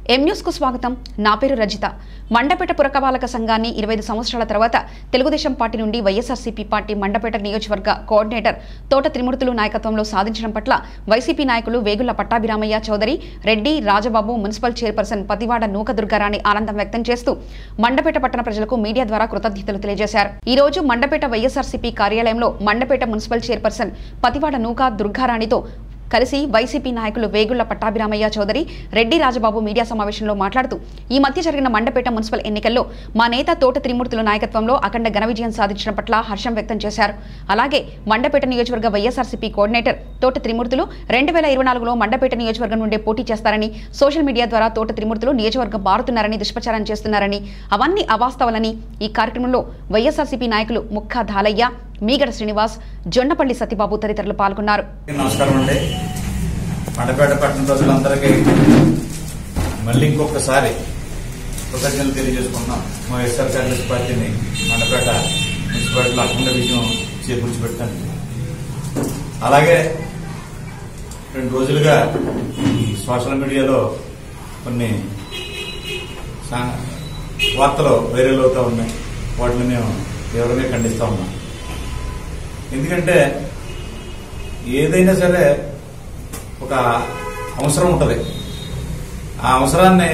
ఎం న్యూస్కు స్వాగతం నా పేరు రజిత మండపేట పురకపాలక సంఘాన్ని ఇరవై ఐదు సంవత్సరాల తర్వాత తెలుగుదేశం పార్టీ నుండి వైఎస్ఆర్సీపీ పార్టీ మండపేట నియోజకవర్గ కోఆర్డినేటర్ తోట త్రిమూర్తులు నాయకత్వంలో సాధించడం పట్ల వైసీపీ నాయకులు వేగుళ్ల పట్టాభిరామయ్య చౌదరి రెడ్డి రాజబాబు మున్సిపల్ చైర్పర్సన్ పతివాడ నూక దుర్గారాణి ఆనందం వ్యక్తం చేస్తూ మండపేట పట్టణ ప్రజలకు మీడియా ద్వారా కృతజ్ఞతలు తెలియజేశారు ఈ రోజు మండపేట వైఎస్ఆర్సీపీ కార్యాలయంలో మండపేట మున్సిపల్ చైర్పర్సన్ పతివాడ నూక దుర్గారాణితో కలిసి వైసీపీ నాయకులు వేగుళ్ల పట్టాభిరామయ్య చౌదరి రెడ్డి రాజబాబు మీడియా సమావేశంలో మాట్లాడుతూ ఈ మధ్య జరిగిన మండపేట మున్సిపల్ ఎన్నికల్లో మా నేత తోట త్రిమూర్తుల నాయకత్వంలో అఖండ ఘన విజయం సాధించడం పట్ల హర్షం వ్యక్తం చేశారు అలాగే మండపేట నియోజకవర్గ వైఎస్ఆర్సీపీ కోఆర్డినేటర్ తోట త్రిమూర్తులు రెండు వేల ఇరవై నాలుగులో మండపేట నియోజకవర్గం నుండి పోటీ చేస్తారని సోషల్ మీడియా ద్వారా తోట త్రిమూర్తులు నియోజకవర్గం మారుతున్నారని దుష్ప్రచారం చేస్తున్నారని అవన్నీ అవాస్తవాలని ఈ కార్యక్రమంలో వైఎస్ఆర్సీపీ నాయకులు ముక్కా ధాలయ్య మీగడ శ్రీనివాస్ జొన్నపల్లి సత్యబాబు తదితరులు పాల్గొన్నారు నమస్కారం అండి మండపేట పట్టణ ప్రజలందరికీ మళ్ళీ ఇంకొకసారి కృతజ్ఞతలు తెలియజేసుకుంటున్నాం మా వైఎస్ఆర్ కాంగ్రెస్ పార్టీని మండపేట మున్సిపాలిటీలో అఖండ విజయం చేకూర్చిపెట్టాను అలాగే రెండు రోజులుగా ఈ సోషల్ మీడియాలో కొన్ని సా- వార్తలు వైరల్ అవుతూ ఉన్నాయి వాటిని మేము తీవ్రంగా ఖండిస్తూ ఉన్నాం ఎందుకంటే ఏదైనా సరే ఒక అవసరం ఉంటుంది ఆ అవసరాన్ని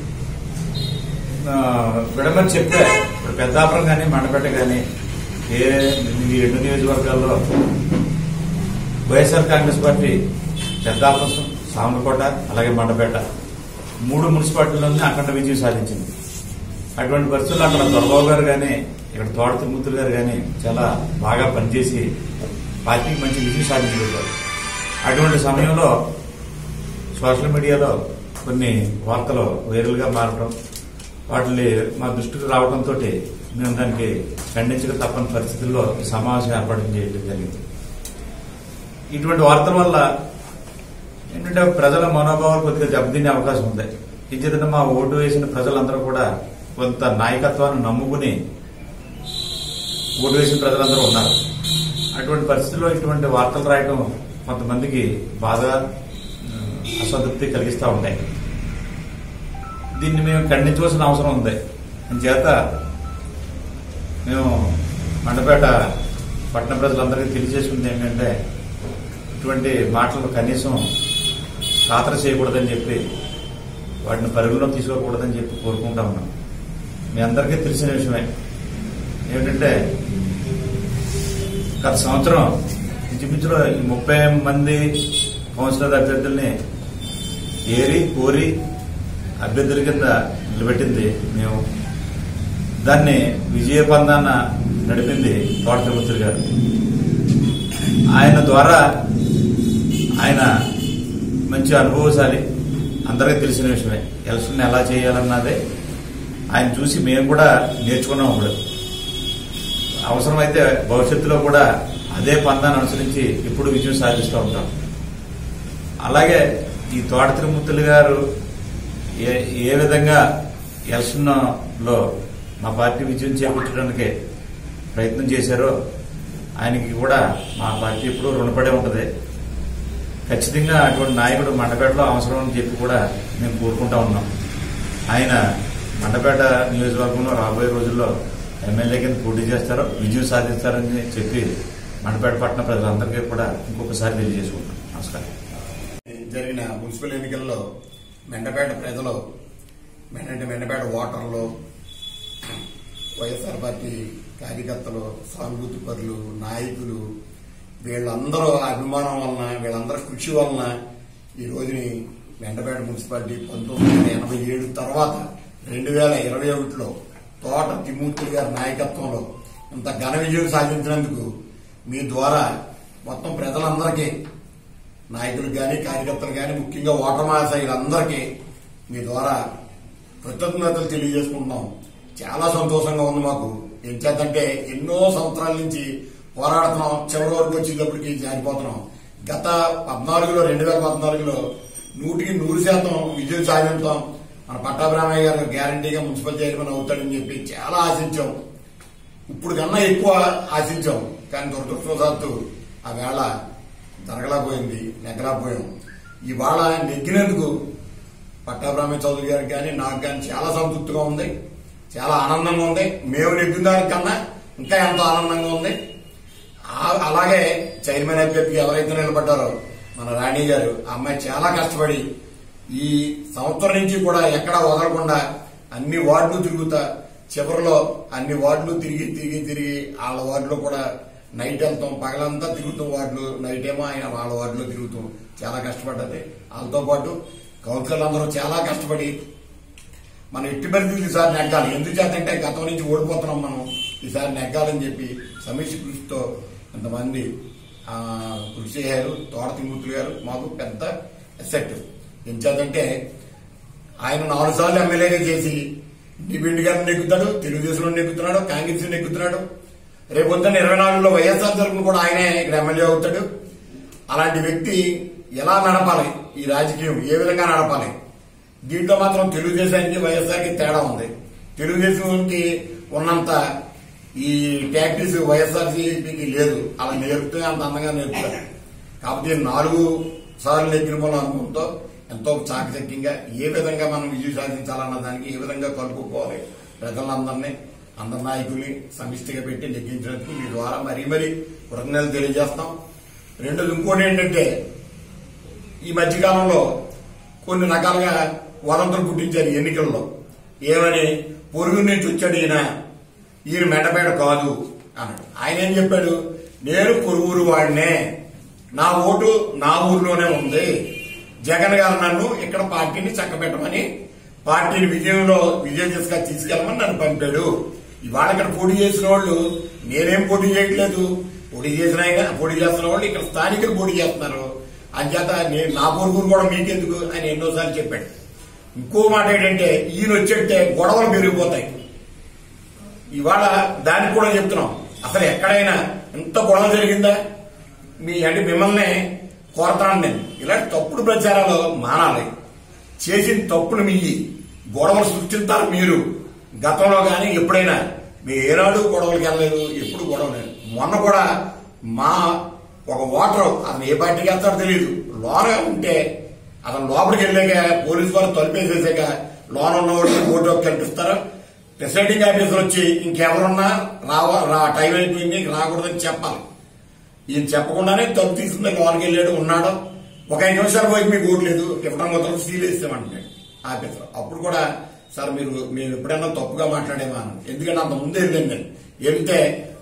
ఆ, విడమని చెప్తే ఇప్పుడు పెద్దాపురం కానీ మండపేట కానీ ఏ ఈ రెండు నియోజకవర్గాల్లో YSR Congress party Peddapuram Samarlakota అలాగే మండపేట మూడు మున్సిపాలిటీల్లోనే అఖండ విజయం సాధించింది అటువంటి పరిస్థితుల్లో అక్కడ దొరబాబు గారు కానీ ఇక్కడ తోట తిరుమూర్తులు గారు కానీ చాలా బాగా పనిచేసి పార్టీకి మంచి విజయం సాధించగలిగారు అటువంటి సమయంలో సోషల్ మీడియాలో కొన్ని వార్తలు వైరల్గా మారడం వాటిని మా దృష్టికి రావడంతో మేము దానికి ఖండించక తప్పని పరిస్థితుల్లో ఈ సమావేశం ఏర్పాటు చేయడం జరిగింది ఇటువంటి వార్తల వల్ల ఏంటంటే ప్రజల మనోభావాలు కొద్దిగా దెబ్బతినే అవకాశం ఉంది ఇంచేతంటే మా ఓటు వేసిన ప్రజలందరూ కూడా కొంత నాయకత్వాన్ని నమ్ముకుని ఓటు వేసిన ప్రజలందరూ ఉన్నారు అటువంటి పరిస్థితుల్లో ఇటువంటి వార్తలు రాయడం కొంతమందికి బాధ ఆ, అసంతృప్తి కలిగిస్తూ ఉంటాయి దీన్ని మేము ఖండించవలసిన అవసరం ఉంది చేత మేము మండపేట పట్టణ ప్రజలందరికీ తెలియజేసుకుంది ఏంటంటే ఇటువంటి మాటలు కనీసం ఖాతరు చేయకూడదని చెప్పి వాటిని పరిగణలో తీసుకోకూడదని చెప్పి కోరుకుంటా ఉన్నాం మీ అందరికీ తెలిసిన విషయమే ఏమిటంటే గత సంవత్సరం ఇంచుమించులో ఈ ముప్పై మంది కౌన్సిలర్ అభ్యర్థుల్ని ఏరి కోరి అభ్యర్థుల కింద నిలబెట్టింది మేము దాన్ని విజయపందాన నడిపింది తోట తిరుమూర్తులు గారు ఆయన ద్వారా ఆయన మంచి అనుభవశాలి అందరికీ తెలిసిన విషయమే ఎలక్షన్ ఎలా చేయాలన్నదే ఆయన చూసి మేము కూడా నేర్చుకున్నాం ఇప్పుడు అవసరమైతే భవిష్యత్తులో కూడా అదే పందాన్ని అనుసరించి ఎప్పుడు విజయం సాధిస్తూ ఉంటాం అలాగే ఈ తోట తిరుమూర్తులు గారు ఏ ఏ విధంగా ఎలక్షన్ లో మా పార్టీ విజయం చేకూర్చడానికి ప్రయత్నం చేశారో ఆయనకి కూడా మా పార్టీ ఎప్పుడూ రుణపడే ఉంటది ఖచ్చితంగా అటువంటి నాయకుడు మండపేటలో అవసరం అని చెప్పి కూడా మేము కోరుకుంటా ఉన్నాం ఆయన మండపేట నియోజకవర్గంలో రాబోయే రోజుల్లో ఎమ్మెల్యే కింద పోటీ చేస్తారో విజయం సాధిస్తారని చెప్పి మండపేట పట్టణ ప్రజలందరికీ కూడా ఇంకొకసారి తెలియజేసుకుంటాం నమస్కారం జరిగిన మున్సిపల్ ఎన్నికల్లో మెండపేట ప్రజలు మెండ మెండపేట ఓటర్లు వైఎస్ఆర్ పార్టీ కార్యకర్తలు సానుభూతి పరులు నాయకులు వీళ్ళందరూ అభిమానం వలన వీళ్ళందరూ కృషి వలన ఈ రోజుని మెండపేట మున్సిపాలిటీ పంతొమ్మిది వందల ఎనభై ఏడు తర్వాత రెండు వేల ఇరవై ఒకటిలో తోట తిమ్మూర్తులు గారి నాయకత్వంలో ఇంత ఘన విజయం సాధించినందుకు మీ ద్వారా మొత్తం ప్రజలందరికీ నాయకులకు కానీ కార్యకర్తలు కానీ ముఖ్యంగా ఓటర్ మహాశయులందరికీ మీ ద్వారా కృతజ్ఞతలు తెలియజేసుకుంటున్నాం చాలా సంతోషంగా ఉంది మాకు ఏం చేద్దంటే ఎన్నో సంవత్సరాల నుంచి పోరాడుతున్నాం చివరి వరకు వచ్చేటప్పటికి జారిపోతున్నాం గత పద్నాలుగులో రెండు వేల పద్నాలుగులో నూటికి నూరు శాతం విజయం సాధించాం మన పట్టాభిరామయ్య గారు గ్యారంటీగా మున్సిపల్ చైర్మన్ అవుతాడని చెప్పి చాలా ఆశించాం ఇప్పుడు కన్నా ఎక్కువ ఆశించాం కానీ దురదృష్టవశాత్తు ఆ వేళ జరగలేకపోయింది నెగ్గలేకపోయాం ఇవాళ నెగ్గినందుకు పట్టాభ్రామ చౌదరి గారికి కానీ నాకు కానీ చాలా సంతృప్తిగా ఉంది చాలా ఆనందంగా ఉంది మేము నెగ్గిన దానికన్నా ఇంకా ఎంతో ఆనందంగా ఉంది ఆ- అలాగే చైర్మన్ అభ్యర్థికి ఎవరైతే నిలబడ్డారో మన రాణి గారు ఆ అమ్మాయి చాలా కష్టపడి ఈ సంవత్సరం నుంచి కూడా ఎక్కడా వదలకుండా అన్ని వార్డులు తిరుగుతా చివరిలో అన్ని వార్డులు తిరిగి తిరిగి తిరిగి వాళ్ళ వార్డులో కూడా నైట్ వెళ్తాం పగలంతా తిరుగుతాం వార్డులు నైట్ ఏమో ఆయన వాళ్ళ వార్డులో తిరుగుతాం చాలా కష్టపడ్డది వాళ్ళతో పాటు కౌన్సిలర్ అందరూ చాలా కష్టపడి మనం ఎట్టి పరిస్థితులు ఈసారి నెగ్గాలి ఎందుకు చేతంటే గతం నుంచి ఓడిపోతున్నాం మనం ఈసారి నెగ్గాలని చెప్పి సమీక్ష కృషితో ఇంతమంది ఆ, కృషి చేశారు తోట తిమ్మూర్తులు గారు మాకు పెద్ద ఎసెట్ ఎంచేతంటే ఆయన నాలుగు సార్లు ఎమ్మెల్యేగా చేసి డిబిండి గారిని నెగ్గుతాడు తెలుగుదేశంలో నెగ్గుతున్నాడు కాంగ్రెస్ నెగ్గుతున్నాడు రేపు పొద్దున్న ఇరవై నాలుగులో వైఎస్ఆర్ తరఫున కూడా ఆయనే ఇక్కడ ఎమ్మెల్యే అవుతాడు అలాంటి వ్యక్తి ఎలా నడపాలి ఈ రాజకీయం ఏ విధంగా నడపాలి దీంట్లో మాత్రం తెలుగుదేశానికి వైఎస్ఆర్కి తేడా ఉంది తెలుగుదేశానికి ఉన్నంత ఈ టాక్టిస్ వైఎస్ఆర్సీపీకి లేదు అలా నేర్పితే అంత అందంగా నేర్పుతారు కాబట్టి నాలుగు సార్లు నెగ్గిన వాళ్ళ అనుభవంతో ఎంతో చాకచక్యంగా ఏ విధంగా మనం విజయం సాధించాలన్న దానికి ఏ విధంగా కలుపుకోవాలి ప్రజలందరినీ అందరి నాయకుల్ని సమిష్టిగా పెట్టి నెగ్గించినందుకు మీ ద్వారా మరీ మరీ కృతజ్ఞతలు తెలియజేస్తాం రెండోది ఇంకోటి ఏంటంటే ఈ మధ్యకాలంలో కొన్ని రకాలుగా వదంతులు పుట్టించారు ఎన్నికల్లో ఏమని పొరుగు నుంచి వచ్చాడు ఈయన ఈయన మెడపేట కాదు అన్నాడు ఆయన ఏం చెప్పాడు నేను పొరుగురు వాడినే నా ఓటు నా ఊర్లోనే ఉంది జగన్ గారు నన్ను ఇక్కడ పార్టీని చక్కబెట్టమని పార్టీని విజయంలో విజయ దిశగా తీసుకెళ్ళమని నన్ను పంపాడు ఇవాళ ఇక్కడ పోటీ చేసిన వాళ్ళు నేనేం పోటీ చేయట్లేదు పోటీ చేసిన ఆయన పోటీ చేస్తున్న వాళ్ళు ఇక్కడ స్థానికులు పోటీ చేస్తున్నారు అంచేత నేను నా పొరుగురు కూడా మీకెందుకు అని ఎన్నోసార్లు చెప్పాడు ఇంకో మాట ఏంటంటే ఈయన వచ్చేటే గొడవలు పెరిగిపోతాయి ఇవాళ దానికి కూడా చెప్తున్నాం అసలు ఎక్కడైనా ఎంత గొడవ జరిగిందా మీ అంటే మిమ్మల్ని కోరతాను నేను ఇలాంటి తప్పుడు ప్రచారాలు మానాలి చేసిన తప్పును మీ గొడవలు సృష్టిస్తారు మీరు గతంలో కానీ ఎప్పుడైనా మీ ఏనాడు గొడవలకి వెళ్ళలేదు ఎప్పుడు గొడవ లేదు మొన్న కూడా మా ఒక ఓటర్ అతను ఏ పార్టీకి వెళ్తాడో తెలియదు లోన ఉంటే అతను లోపలికి వెళ్ళాక పోలీసు వారు తలుపేసేసాక లోన ఉన్న వాళ్ళకి ఓటు హక్కు కల్పిస్తారు ప్రిసైడింగ్ ఆఫీసర్ వచ్చి ఇంకెవరున్నా రావ రా టైం అయిపోయింది ఇంక రాకూడదని చెప్పాలి ఈయన చెప్పకుండానే తప్పు తీసుకుని లోనికి వెళ్ళాడు ఉన్నాడు ఒక ఐదు నిమిషాలు పోయి మీకు ఓట్లేదు ఇవ్వడం మొత్తం సీల్ వేస్తామంటున్నాడు ఆఫీసర్ అప్పుడు కూడా సార్ మీరు మేము ఎప్పుడైనా తప్పుగా మాట్లాడేమా అన్నాను. ఎందుకంటే అంత ముందే వెళ్ళండి నేను వెళ్తే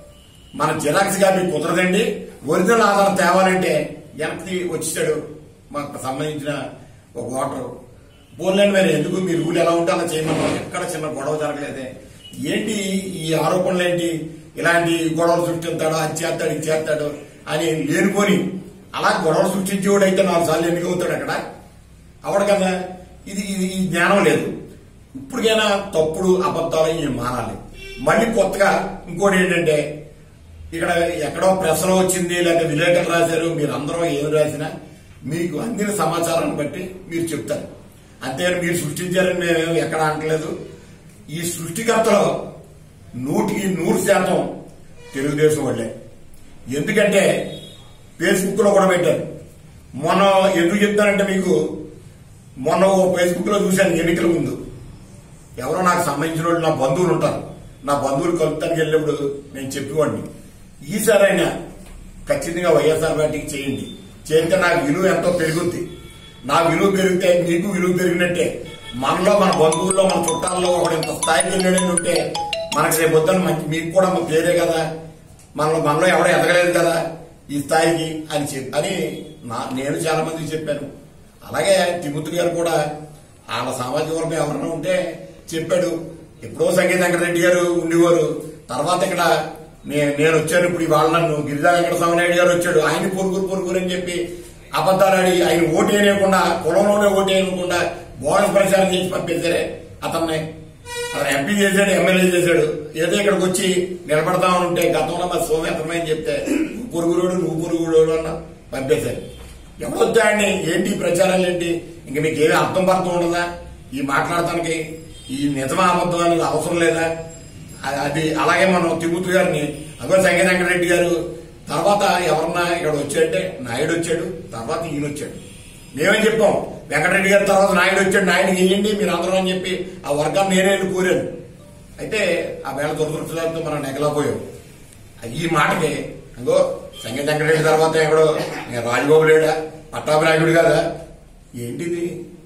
మన జిరాక్స్ గా మీకు కుదరదండి ఒరిజినల్ ఆధారం తేవాలంటే వెనక్కి వచ్చాడు మాకు సంబంధించిన ఒక ఓటర్ పోన్లేండి మరి ఎందుకు మీ రూల్ ఎలా ఉంటే అలా చేయమన్నారు ఎక్కడ చిన్న గొడవ జరగలేదే ఏంటి ఈ ఆరోపణలు ఏంటి ఇలాంటి గొడవలు సృష్టిస్తాడు అది చేస్తాడు ఇది చేస్తాడు అని లేనిపోని అలా గొడవలు సృష్టించేవాడు అయితే నాలుగు సార్లు ఎన్నికవుతాడు అక్కడ అవడు కదా ఇది ఇది ఈ జ్ఞానం లేదు ఇప్పటికైనా తప్పుడు అబద్ధాలు ఇవి మారాలి మళ్ళీ కొత్తగా ఇంకోటి ఏంటంటే ఇక్కడ ఎక్కడో ప్రెస్లో వచ్చింది లేకపోతే విలేకరులు రాశారు మీరు అందరూ ఏం రాసినా మీకు అందిన సమాచారాన్ని బట్టి మీరు చెప్తారు అంతేగాని మీరు సృష్టించారని మేము ఎక్కడ అనట్లేదు ఈ సృష్టికర్తలో నూటికి నూరు శాతం తెలుగుదేశం వాళ్ళే ఎందుకంటే ఫేస్బుక్ లో కూడా పెట్టారు మొన్న ఎందుకు చెప్తానంటే మీకు మొన్న ఓ ఫేస్బుక్ లో చూశాను ఎన్నికల ముందు ఎవరో నాకు సంబంధించిన వాళ్ళు నా బంధువులు ఉంటారు నా బంధువులు కలుపుతానికి వెళ్ళినప్పుడు నేను చెప్పేవాడిని ఈసారైనా ఖచ్చితంగా వైఎస్ఆర్ పార్టీకి చేయండి చేస్తే నాకు విలువ ఎంతో పెరుగుద్ది నా విలువ పెరిగితే మీకు విలువ పెరిగినట్టే మనలో మన బంధువుల్లో మన చుట్టాల్లో ఒకడు ఇంత స్థాయికి వెళ్ళాడని ఉంటే మనకి రేపు పొద్దున్న మంచి మీకు కూడా మన పేరే కదా మనలో మనలో ఎవడో ఎదగలేదు కదా ఈ స్థాయికి అని చెప్పి అని నా నేను చాలా మందికి చెప్పాను అలాగే తిముతు గారు కూడా వాళ్ళ సామాజిక వర్గం ఎవరైనా ఉంటే చెప్పాడు ఎప్పుడో సంగీత వెంకటరెడ్డి గారు ఉండేవారు తర్వాత ఇక్కడ నే- నేను వచ్చాను ఇప్పుడు ఇవాళ నన్ను గిరిజా వెంకట స్వామినాయుడు గారు వచ్చాడు ఆయన పొరుగురు పొరుగురు అని చెప్పి అబద్ధాలాడి ఆయన ఓటు వేయకుండా కులంలోనే ఓటు వేయకుండా బోనస్ ప్రచారం చేసి పంపించారే అతన్ని అతను ఎంపీ చేశాడు ఎమ్మెల్యే చేశాడు ఏదో ఇక్కడికి వచ్చి నిలబడతామని ఉంటే గతంలో మా సోమేతమని చెప్తే నువ్వు పొరుగురోడు నువ్వు పొరుగురోడు అన్న పంపేశారు ఎవరొద్దాన్ని ఏంటి ఈ ప్రచారాలు ఏంటి ఇంక మీకు ఏమీ అర్థం పర్థం ఉండదా ఈ మాట్లాడటానికి ఈ నిజమా అబద్ధం అనేది అవసరం లేదా అ- అది అలాగే మనం తిరుగుతు గారిని అగో సంగీత వెంకటరెడ్డి గారు తర్వాత ఎవరన్నా ఇక్కడ వచ్చాడంటే నాయుడు వచ్చాడు తర్వాత ఈయన వచ్చాడు మేమేం చెప్పాం వెంకటరెడ్డి గారి తర్వాత నాయుడు వచ్చాడు నాయుడు వేయండి మీరు అందరూ అని చెప్పి ఆ వర్గాన్ని నేనే వెళ్ళి కోరాను అయితే ఆ వేళ దురదృష్టంతో మనం నెగలపోయాం ఈ మాటకి ఇంకో సంగీత వెంకటరెడ్డి తర్వాత ఎక్కడో నేను రాజబాబు లేడా పట్టాభి నాయుడు కదా ఏంటిది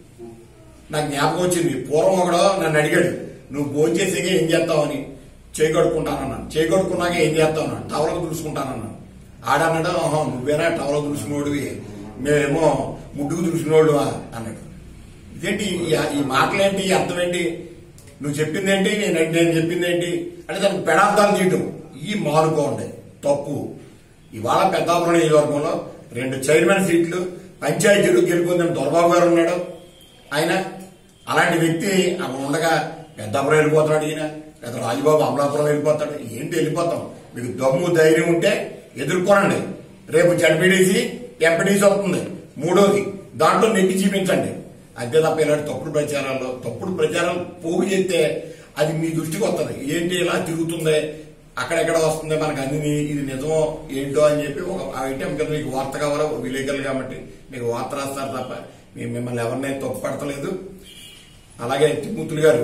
నాకు జ్ఞాపకం వచ్చింది పూర్వం ఒకడు నన్ను అడిగాడు నువ్వు భోజనం చేసాక ఏం చేస్తావని చేయి కడుక్కుంటానన్నాను చేయి కడుక్కున్నాక ఏం చేస్తావు అన్నాడు టవలకు దులుసుకుంటానన్నాను ఆడన్నాడు ఆహా నువ్వేనా టవలకు దులుసుకున్నోడివి మేమేమో ముడ్డుకు దులుసుకున్నోడు అన్నాడు ఇదేంటి ఈ- ఈ మాటలేంటి ఈ అర్థం ఏంటి నువ్వు చెప్పింది ఏంటి నేను నేను చెప్పింది ఏంటి అంటే దానికి పెడార్థాలు తీయటం ఈ మారుకోండి తప్పు ఇవాళ పెద్దాపురం నియోజకవర్గంలో రెండు చైర్మన్ సీట్లు పంచాయతీలు గెలుపొందిన దొరబాబు గారు ఉన్నాడు ఆయన అలాంటి వ్యక్తి అక్కడ ఉండగా పెద్దాపురం వెళ్ళిపోతాడు ఈయన లేదా రాజుబాబు అమలాపురం వెళ్ళిపోతాడు ఏంటి వెళ్ళిపోతాం మీకు దమ్ము ధైర్యం ఉంటే ఎదుర్కోనండి రేపు జడ్పీడీసీ ఎంపీడీసీ వస్తుంది మూడోది దాంట్లో నెట్టి చూపించండి అంతే తప్ప ఇలాంటి తప్పుడు ప్రచారాల్లో తప్పుడు ప్రచారం పోగు చేస్తే అది మీ దృష్టికి వస్తుంది ఏంటి ఇలా తిరుగుతుంది అక్కడెక్కడ వస్తుంది మనకు అన్ని ఇది నిజమో ఏంటో అని చెప్పి ఒక ఐటెం కింద మీకు వార్త కావాలా విలేకరులు కాబట్టి మీకు వార్త రాస్తారు తప్ప మేము మిమ్మల్ని ఎవరినైనా తప్పు పడతలేదు అలాగే తిమ్మూతులు గారు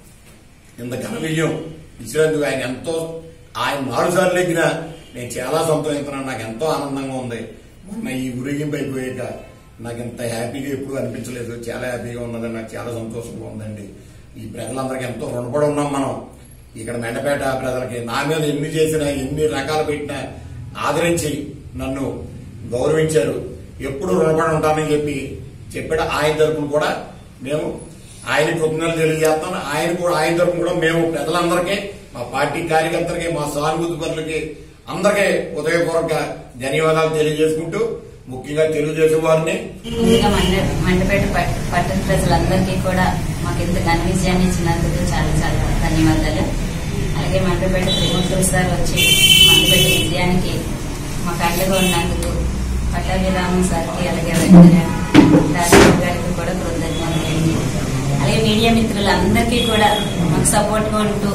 ఇంత ఘన విజయం ఇచ్చినందుకు ఆయన ఎంతో ఆయన నాలుగు సార్లు ఎక్కిన నేను చాలా సంతోషిస్తున్నాను నాకు ఎంతో ఆనందంగా ఉంది మొన్న ఈ ఊరేగింపు అయిపోయాక నాకు ఇంత హ్యాపీగా ఎప్పుడు అనిపించలేదు చాలా హ్యాపీగా ఉన్నది నాకు చాలా సంతోషంగా ఉందండి ఈ ప్రజలందరికీ ఎంతో రుణపడి ఉన్నాం మనం ఇక్కడ మెండపేట ప్రజలకి నా మీద ఎన్ని చేసినా ఎన్ని రకాలు పెట్టినా ఆదరించి నన్ను గౌరవించారు ఎప్పుడు రుణపడి ఉంటానని చెప్పి చెప్పాడు ఆయన తరపున కూడా మేము ఆయన కృతజ్ఞతలు తెలియజేస్తాను ఆయన కూడా ఆయన తరపున కూడా మేము ప్రజలందరికీ మా పార్టీ కార్యకర్తలకి మా సానుభూతి పరులకి అందరికీ ఉదయపూర్వక ధన్యవాదాలు తెలియజేసుకుంటూ ముఖ్యంగా తెలుగుదేశం వారిని ముందుగా మండ మండపేట పట్- పట్టణ ప్రజలందరికీ కూడా మాకు ఇంత ఘన విజయాన్ని ఇచ్చినందుకు చాలా చాలా ధన్యవాదాలు అలాగే మండపేట త్రిమూర్తులు సార్ వచ్చి మండపేట విజయానికి మాకు అండగా ఉన్నందుకు పట్టాభి రామన్ సార్కి అలాగే వెంకట రాజబాబు గారికి కూడా కృతజ్ఞతలు అలాగే మీడియా మిత్రులందరికీ కూడా మాకు సపోర్ట్గా ఉంటూ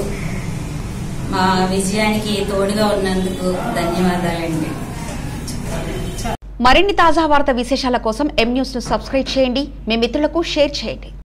మా విజయానికి తోడుగా ఉన్నందుకు ధన్యవాదాలండి మరిన్ని తాజా వార్త విశేషాల కోసం ఎం న్యూస్ ను సబ్స్క్రైబ్ చేయండి మీ మిత్రులకు షేర్ చేయండి